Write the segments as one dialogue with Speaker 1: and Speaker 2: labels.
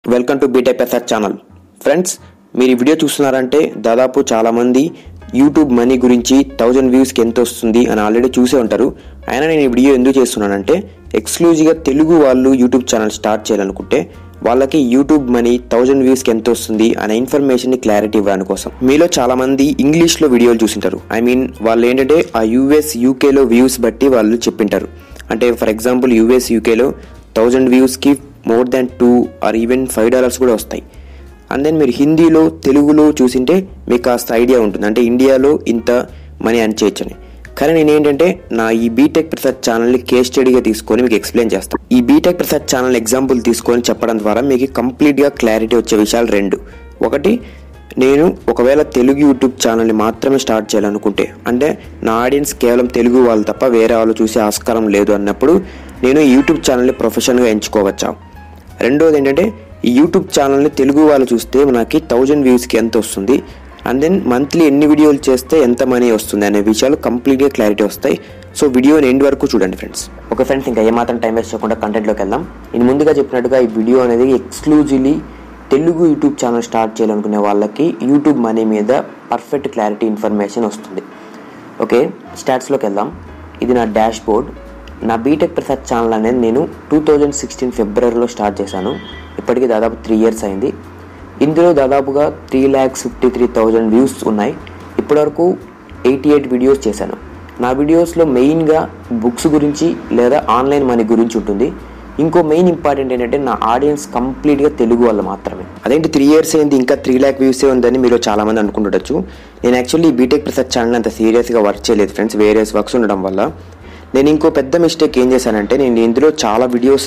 Speaker 1: welcome to BTech SR channel friends మీరు ఈ video చూస్తున్నారంటే దాదాపు చాలామంది యూట్యూబ్ మనీ గురించి థౌజండ్ వ్యూస్కి ఎంత వస్తుంది అని ఆల్రెడీ చూసే ఉంటారు అయినా నేను ఈ వీడియో ఎందుకు చేస్తున్నానంటే ఎక్స్క్లూజివ్గా తెలుగు వాళ్ళు యూట్యూబ్ ఛానల్ స్టార్ట్ చేయాలనుకుంటే వాళ్ళకి యూట్యూబ్ మనీ థౌజండ్ వ్యూస్కి ఎంత వస్తుంది అనే ఇన్ఫర్మేషన్ని క్లారిటీ ఇవ్వడానికి కోసం మీలో చాలామంది ఇంగ్లీష్లో వీడియోలు చూసింటారు ఐ మీన్ వాళ్ళు ఏంటంటే ఆ యూఎస్ యూకేలో వ్యూస్ బట్టి వాళ్ళు చెప్పింటారు అంటే ఫర్ ఎగ్జాంపుల్ యూఎస్ యూకేలో థౌజండ్ వ్యూస్కి more than two or even five dollars కూడా వస్తాయి అండ్ దెన్ మీరు హిందీలో తెలుగులో చూసింటే మీకు కాస్త ఐడియా ఉంటుంది అంటే ఇండియాలో ఇంత మనీ అని చేయొచ్చని కానీ నేను ఏంటంటే నా ఈ బీటెక్ ప్రసాద్ ఛానల్ని కేస్ స్టడీగా తీసుకొని మీకు ఎక్స్ప్లెయిన్ చేస్తాను ఈ బీటెక్ ప్రసాద్ ఛానల్ ఎగ్జాంపుల్ తీసుకొని చెప్పడం ద్వారా మీకు కంప్లీట్గా క్లారిటీ వచ్చే విషయాలు రెండు ఒకటి నేను ఒకవేళ తెలుగు యూట్యూబ్ ఛానల్ని మాత్రమే స్టార్ట్ చేయాలనుకుంటే అంటే నా ఆడియన్స్ కేవలం తెలుగు వాళ్ళు తప్ప వేరే వాళ్ళు చూసే ఆస్కారం లేదు అన్నప్పుడు నేను ఈ యూట్యూబ్ ఛానల్ని ప్రొఫెషన్గా ఎంచుకోవచ్చా రెండోది ఏంటంటే ఈ యూట్యూబ్ ఛానల్ని తెలుగు వాళ్ళు చూస్తే మనకి థౌజండ్ వ్యూస్కి ఎంత వస్తుంది అండ్ దెన్ మంత్లీ ఎన్ని వీడియోలు చేస్తే ఎంత మనీ వస్తుంది అనే విషయాలు కంప్లీట్గా క్లారిటీ వస్తాయి సో వీడియోని ఎండ్ వరకు చూడండి ఫ్రెండ్స్ ఓకే ఫ్రెండ్స్ ఇంకా ఏమాత్రం టైం వేస్ట్ చేయకుండా కంటెంట్లోకి వెళ్దాం నేను ముందుగా చెప్పినట్టుగా ఈ వీడియో అనేది exclusively Telugu YouTube channel start చేయాలనుకునే వాళ్ళకి యూట్యూబ్ మనీ మీద పర్ఫెక్ట్ క్లారిటీ ఇన్ఫర్మేషన్ వస్తుంది ఓకే స్టాట్స్లోకి వెళ్దాం ఇది నా డాష్ బోర్డ్ నా బీటెక్ ప్రసాద్ ఛానల్ అనేది నేను టూ థౌజండ్ సిక్స్టీన్ ఫిబ్రవరిలో స్టార్ట్ చేశాను ఇప్పటికి దాదాపు త్రీ ఇయర్స్ అయింది ఇందులో దాదాపుగా three lakhs fifty three thousand views ఉన్నాయి ఇప్పటివరకు ఎయిటీ ఎయిట్ వీడియోస్ చేశాను నా వీడియోస్లో మెయిన్గా బుక్స్ గురించి లేదా ఆన్లైన్ మనీ గురించి ఉంటుంది ఇంకో మెయిన్ ఇంపార్టెంట్ ఏంటంటే నా ఆడియన్స్ కంప్లీట్గా తెలుగు వాళ్ళు మాత్రమే అదేంటి త్రీ ఇయర్స్ అయింది ఇంకా త్రీ ల్యాక్ వ్యూసే ఉందని మీరు చాలా మంది అనుకుంటుండొచ్చు నేను యాక్చువల్లీ బీటెక్ ప్రసాద్ ఛానల్ అంత సీరియస్గా వర్క్ చేయలేదు ఫ్రెండ్స్ వేరియస్ వర్క్స్ ఉండడం వల్ల నేను ఇంకో పెద్ద మిస్టేక్ ఏం చేశానంటే నేను ఇందులో చాలా వీడియోస్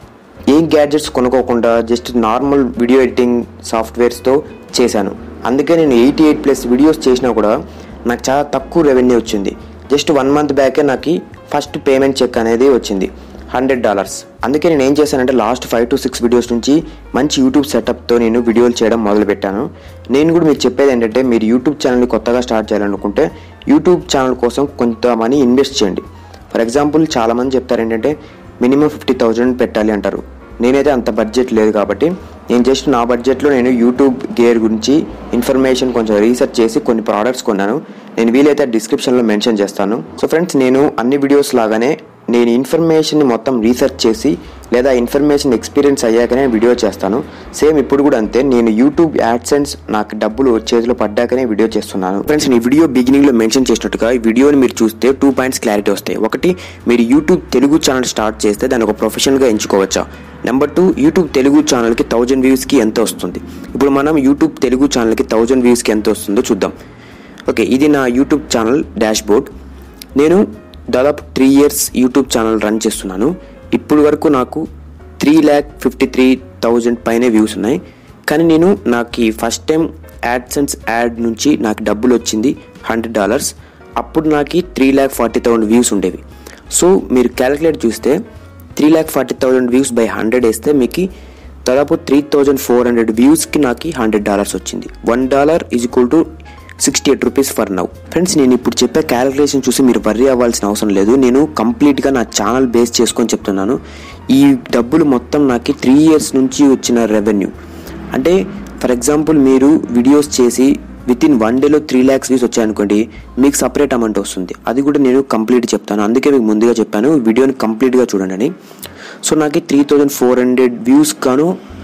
Speaker 1: ఏం గ్యాడ్జెట్స్ కొనుక్కోకుండా జస్ట్ నార్మల్ వీడియో ఎడిటింగ్ సాఫ్ట్వేర్స్తో చేశాను అందుకే నేను ఎయిటీ ఎయిట్ ప్లస్ వీడియోస్ చేసినా కూడా నాకు చాలా తక్కువ రెవెన్యూ వచ్చింది జస్ట్ వన్ మంత్ బ్యాకే నాకు ఫస్ట్ పేమెంట్ చెక్ అనేది వచ్చింది హండ్రెడ్ డాలర్స్ అందుకే నేను ఏం చేశానంటే last five to six videos నుంచి మంచి యూట్యూబ్ సెటప్తో నేను వీడియోలు చేయడం మొదలుపెట్టాను నేను కూడా మీకు చెప్పేది ఏంటంటే మీరు యూట్యూబ్ ఛానల్ని కొత్తగా స్టార్ట్ చేయాలనుకుంటే యూట్యూబ్ ఛానల్ కోసం కొంత మనీ ఇన్వెస్ట్ చేయండి ఫర్ ఎగ్జాంపుల్ చాలామంది చెప్తారు ఏంటంటే మినిమం ఫిఫ్టీ థౌజండ్ పెట్టాలి అంటారు నేనైతే అంత బడ్జెట్ లేదు కాబట్టి నేను జస్ట్ నా బడ్జెట్లో నేను యూట్యూబ్ గేర్ గురించి ఇన్ఫర్మేషన్ కొంచెం రీసెర్చ్ చేసి కొన్ని ప్రోడక్ట్స్ కొన్నాను నేను వీలైతే డిస్క్రిప్షన్లో మెన్షన్ చేస్తాను సో ఫ్రెండ్స్ నేను అన్ని వీడియోస్ లాగానే నేను ఇన్ఫర్మేషన్ని మొత్తం రీసెర్చ్ చేసి లేదా ఇన్ఫర్మేషన్ ఎక్స్పీరియన్స్ అయ్యాకనే వీడియో చేస్తాను సేమ్ ఇప్పుడు కూడా అంతే నేను యూట్యూబ్ యాడ్సెన్స్ నాకు డబ్బులు చేతిలో పడ్డాకనే వీడియో చేస్తున్నాను ఫ్రెండ్స్ ఈ వీడియో బిగినింగ్లో మెన్షన్ చేసినట్టుగా ఈ వీడియోని మీరు చూస్తే టూ పాయింట్స్ క్లారిటీ వస్తాయి ఒకటి మీరు యూట్యూబ్ తెలుగు ఛానల్ స్టార్ట్ చేస్తే దాన్ని ఒక ప్రొఫెషనల్గా ఎంచుకోవచ్చా నెంబర్ టూ యూట్యూబ్ తెలుగు ఛానల్కి థౌజండ్ వ్యూస్కి ఎంత వస్తుంది ఇప్పుడు మనం యూట్యూబ్ తెలుగు ఛానల్కి థౌజండ్ వ్యూస్కి ఎంత వస్తుందో చూద్దాం ఓకే ఇది నా యూట్యూబ్ ఛానల్ డాష్ బోర్డ్ నేను దాదాపు three years YouTube channel run చేస్తున్నాను ఇప్పుడు వరకు నాకు three lakh fifty three thousand పైనే వ్యూస్ ఉన్నాయి కానీ నేను నాకు ఫస్ట్ టైం యాడ్సెన్స్ యాడ్ నుంచి నాకు డబ్బులు వచ్చింది హండ్రెడ్ డాలర్స్ అప్పుడు నాకు three lakh forty thousand views ఉండేవి సో మీరు క్యాలిక్యులేట్ చూస్తే three lakh forty thousand views by hundred వేస్తే మీకు దాదాపు త్రీ థౌజండ్ ఫోర్ హండ్రెడ్ వ్యూస్కి నాకు హండ్రెడ్ డాలర్స్ వచ్చింది one dollar is equal to sixty eight rupees for now friends నేను ఇప్పుడు చెప్పే క్యాలిక్యులేషన్ చూసి మీరు వర్రీ అవ్వాల్సిన అవసరం లేదు నేను కంప్లీట్గా నా ఛానల్ బేస్ చేసుకొని చెప్తున్నాను ఈ డబ్బులు మొత్తం నాకు త్రీ ఇయర్స్ నుంచి వచ్చిన రెవెన్యూ అంటే ఫర్ ఎగ్జాంపుల్ మీరు వీడియోస్ చేసి విత్ ఇన్ వన్ డేలో త్రీ ల్యాక్స్ వ్యూస్ వచ్చాయనుకోండి మీకు సపరేట్ అమౌంట్ వస్తుంది అది కూడా నేను కంప్లీట్ చెప్తాను అందుకే మీకు ముందుగా చెప్పాను వీడియోని కంప్లీట్గా చూడండి అని సో నాకు three thousand four hundred views కాను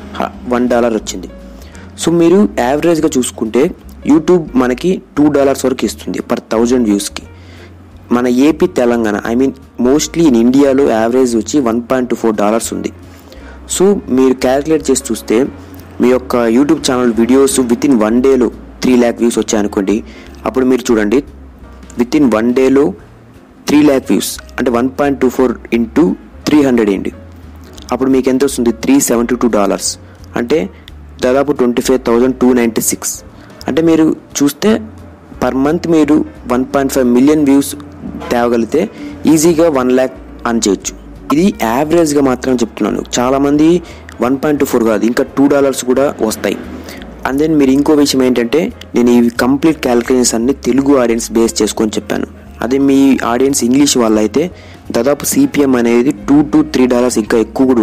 Speaker 1: వన్ డాలర్ వచ్చింది సో మీరు యావరేజ్గా చూసుకుంటే యూట్యూబ్ మనకి టూ డాలర్స్ వరకు ఇస్తుంది పర్ థౌజండ్ వ్యూస్కి మన AP Telangana I mean mostly in ఇండియాలో యావరేజ్ వచ్చి one point two four dollars ఉంది సో మీరు క్యాలిక్యులేట్ చేసి చూస్తే మీ యొక్క YouTube channel videos within one డేలో త్రీ ల్యాక్ వ్యూస్ వచ్చాయనుకోండి అప్పుడు మీరు చూడండి విత్ ఇన్ వన్ డేలో త్రీ ల్యాక్ వ్యూస్ అంటే one point two four into three hundred ఏంటి అప్పుడు మీకు ఎంత వస్తుంది త్రీ సెవెంటీ టూ డాలర్స్ అంటే దాదాపు twenty five thousand two ninety six అంటే మీరు చూస్తే పర్ మంత్ మీరు one point five million views తేవగలిగితే ఈజీగా వన్ ల్యాక్ అన్ చేయొచ్చు ఇది యావరేజ్గా మాత్రం చెప్తున్నాను చాలామంది వన్ పాయింట్ టూ ఫోర్ కాదు ఇంకా టూ డాలర్స్ కూడా వస్తాయి అండ్ దెన్ మీరు ఇంకో విషయం ఏంటంటే నేను ఈ కంప్లీట్ క్యాలిక్యులేషన్స్ అన్ని తెలుగు ఆడియన్స్ బేస్ చేసుకొని చెప్పాను అదే మీ ఆడియన్స్ ఇంగ్లీష్ వాళ్ళైతే దాదాపు సిపిఎం అనేది టూ టు త్రీ డాలర్స్ ఇంకా ఎక్కువ కూడా ఉంటుంది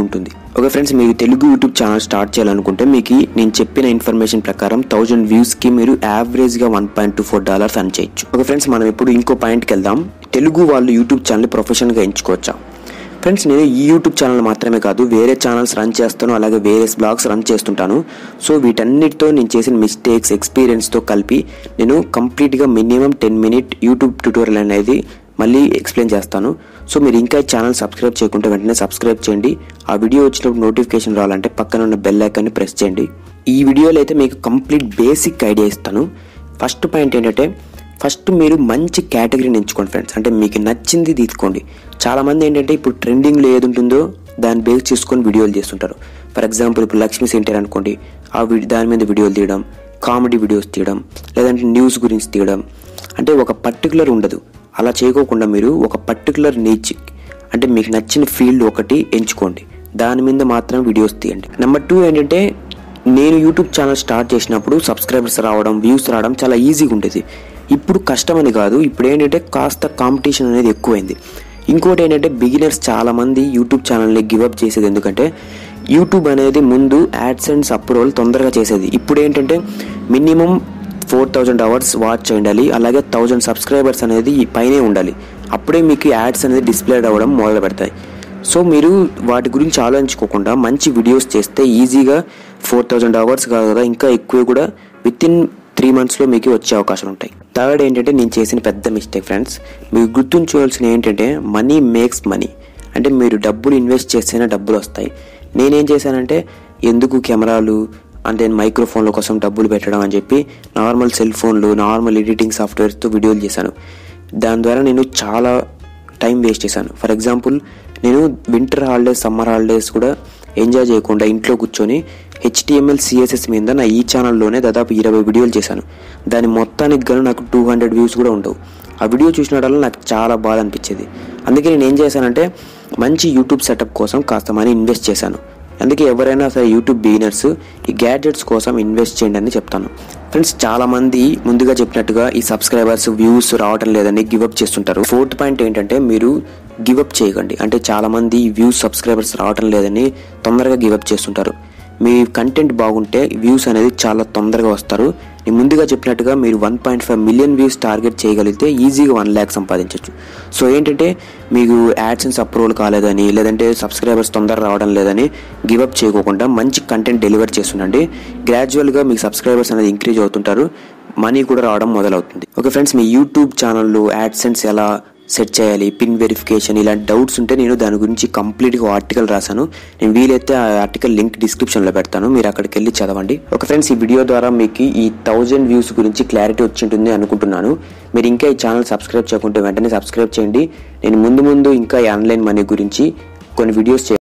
Speaker 1: ఓకే ఫ్రెండ్స్ మీరు తెలుగు యూట్యూబ్ ఛానల్ స్టార్ట్ చేయాలనుకుంటే మీకు నేను చెప్పిన ఇన్ఫర్మేషన్ ప్రకారం థౌజండ్ వ్యూస్కి మీరు యావరేజ్గా one point two four dollars అని చేయొచ్చు ఓకే ఫ్రెండ్స్ మనం ఇప్పుడు ఇంకో పాయింట్కి వెళ్దాం తెలుగు వాళ్ళు యూట్యూబ్ ఛానల్ ప్రొఫెషనల్గా ఎంచుకోవచ్చా ఫ్రెండ్స్ నేను ఈ యూట్యూబ్ ఛానల్ మాత్రమే కాదు వేరే ఛానల్స్ రన్ చేస్తాను అలాగే వేరే బ్లాగ్స్ రన్ చేస్తుంటాను సో వీటన్నిటితో నేను చేసిన మిస్టేక్స్ ఎక్స్పీరియన్స్తో కలిపి నేను కంప్లీట్గా minimum ten minute YouTube tutorial అనేది మళ్ళీ ఎక్స్ప్లెయిన్ చేస్తాను సో మీరు ఇంకా ఈ ఛానల్ సబ్స్క్రైబ్ చేయకుంటే వెంటనే సబ్స్క్రైబ్ చేయండి ఆ వీడియో వచ్చినప్పుడు నోటిఫికేషన్ రావాలంటే పక్కన ఉన్న బెల్ ఐకాన్ని ప్రెస్ చేయండి ఈ వీడియోలో అయితే మీకు కంప్లీట్ బేసిక్ ఐడియా ఇస్తాను ఫస్ట్ పాయింట్ ఏంటంటే ఫస్ట్ మీరు మంచి కేటగిరీని ఎంచుకోండి ఫ్రెండ్స్ అంటే మీకు నచ్చింది తీసుకోండి చాలామంది ఏంటంటే ఇప్పుడు ట్రెండింగ్లో ఏది ఉంటుందో దాన్ని బేస్ చేసుకొని వీడియోలు చేస్తుంటారు ఫర్ ఎగ్జాంపుల్ ఇప్పుడు లక్ష్మీ సెంటర్ అనుకోండి ఆ వీడి దాని మీద వీడియోలు తీయడం కామెడీ వీడియోస్ తీయడం లేదంటే న్యూస్ గురించి తీయడం అంటే ఒక పర్టికులర్ ఉండదు అలా చేయకోకుండా మీరు ఒక పర్టికులర్ నీచ్ అంటే మీకు నచ్చిన ఫీల్డ్ ఒకటి ఎంచుకోండి దాని మీద మాత్రం వీడియోస్ తీయండి నెంబర్ టూ ఏంటంటే నేను యూట్యూబ్ ఛానల్ స్టార్ట్ చేసినప్పుడు సబ్స్క్రైబర్స్ రావడం వ్యూస్ రావడం చాలా ఈజీగా ఉండేది ఇప్పుడు కష్టమని కాదు ఇప్పుడు ఏంటంటే కాస్త కాంపిటీషన్ అనేది ఎక్కువైంది ఇంకోటి ఏంటంటే బిగినర్స్ చాలామంది యూట్యూబ్ ఛానల్ని గివప్ చేసేది ఎందుకంటే యూట్యూబ్ అనేది ముందు యాడ్సెన్స్ అప్రూవల్ తొందరగా చేసేది ఇప్పుడు ఏంటంటే minimum four thousand hours watch ఉండాలి అలాగే థౌజండ్ సబ్స్క్రైబర్స్ అనేది ఈ పైనే ఉండాలి అప్పుడే మీకు యాడ్స్ అనేది డిస్ప్లే అవ్వడం మొదలు పెడతాయి సో మీరు వాటి గురించి ఆలోచించుకోకుండా మంచి వీడియోస్ చేస్తే ఈజీగా ఫోర్ థౌజండ్ అవర్స్ కాదు కదా ఇంకా ఎక్కువ కూడా విత్ ఇన్ త్రీ మంత్స్లో మీకు వచ్చే అవకాశాలు ఉంటాయి థర్డ్ ఏంటంటే నేను చేసిన పెద్ద మిస్టేక్ ఫ్రెండ్స్ మీరు గుర్తుంచుకోవాల్సిన ఏంటంటే మనీ మేక్స్ మనీ అంటే మీరు డబ్బులు ఇన్వెస్ట్ చేస్తేనే డబ్బులు వస్తాయి నేనేం చేశానంటే ఎందుకు కెమెరాలు అంటే మైక్రోఫోన్ల కోసం డబ్బులు పెట్టడం అని చెప్పి నార్మల్ సెల్ ఫోన్లు నార్మల్ ఎడిటింగ్ సాఫ్ట్వేర్స్తో వీడియోలు చేశాను దాని ద్వారా నేను చాలా టైం వేస్ట్ చేశాను ఫర్ ఎగ్జాంపుల్ నేను వింటర్ హాలిడేస్ సమ్మర్ హాలిడేస్ కూడా ఎంజాయ్ చేయకుండా ఇంట్లో కూర్చొని హెచ్టిఎంఎల్ సిఎస్ఎస్ మీద నా ఈ ఛానల్లోనే దాదాపు ఇరవై వీడియోలు చేశాను దాని మొత్తానికి గాను నాకు టూ హండ్రెడ్ వ్యూస్ కూడా ఉండవు ఆ వీడియో చూసినట్ల నాకు చాలా బాధ అనిపించేది అందుకే నేను ఏం చేశానంటే మంచి యూట్యూబ్ సెటప్ కోసం కాస్త మనీ ఇన్వెస్ట్ చేశాను అందుకే ఎవరైనా సరే యూట్యూబ్ బిగినర్స్ ఈ గ్యాడ్జెట్స్ కోసం ఇన్వెస్ట్ చేయండి అని చెప్తాను ఫ్రెండ్స్ చాలా మంది ముందుగా చెప్పినట్టుగా ఈ సబ్స్క్రైబర్స్ వ్యూస్ రావడం లేదని గివప్ చేస్తుంటారు ఫోర్త్ పాయింట్ ఏంటంటే మీరు గివప్ చేయకండి అంటే చాలా మంది వ్యూస్ సబ్స్క్రైబర్స్ రావడం లేదని తొందరగా గివప్ చేస్తుంటారు మీ కంటెంట్ బాగుంటే వ్యూస్ అనేది చాలా తొందరగా వస్తారు నేను ముందుగా చెప్పినట్టుగా మీరు one point five million views target చేయగలిగితే ఈజీగా వన్ ల్యాక్ సంపాదించవచ్చు సో ఏంటంటే మీకు యాడ్సెన్స్ అప్రూవల్ కాలేదని లేదంటే సబ్స్క్రైబర్స్ తొందరగా రావడం లేదని గివప్ చేయకోకుండా మంచి కంటెంట్ డెలివర్ చేస్తుండండి గ్రాడ్యువల్గా మీకు సబ్స్క్రైబర్స్ అనేది ఇంక్రీజ్ అవుతుంటారు మనీ కూడా రావడం మొదలవుతుంది ఓకే ఫ్రెండ్స్ మీ యూట్యూబ్ ఛానల్లో యాడ్సెన్స్ ఎలా సెట్ చేయాలి పిన్ వెరిఫికేషన్ ఇలాంటి డౌట్స్ ఉంటే నేను దాని గురించి కంప్లీట్గా ఆర్టికల్ రాశాను నేను వీలైతే ఆ ఆర్టికల్ లింక్ డిస్క్రిప్షన్లో పెడతాను మీరు అక్కడికి వెళ్ళి చదవండి ఒక ఫ్రెండ్స్ ఈ వీడియో ద్వారా మీకు ఈ థౌజండ్ వ్యూస్ గురించి క్లారిటీ వచ్చి ఉంటుంది అనుకుంటున్నాను మీరు ఇంకా ఈ ఛానల్ సబ్స్క్రైబ్ చేయకుంటే వెంటనే సబ్స్క్రైబ్ చేయండి నేను ముందు ముందు ఇంకా ఈ ఆన్లైన్ మనీ గురించి కొన్ని వీడియోస్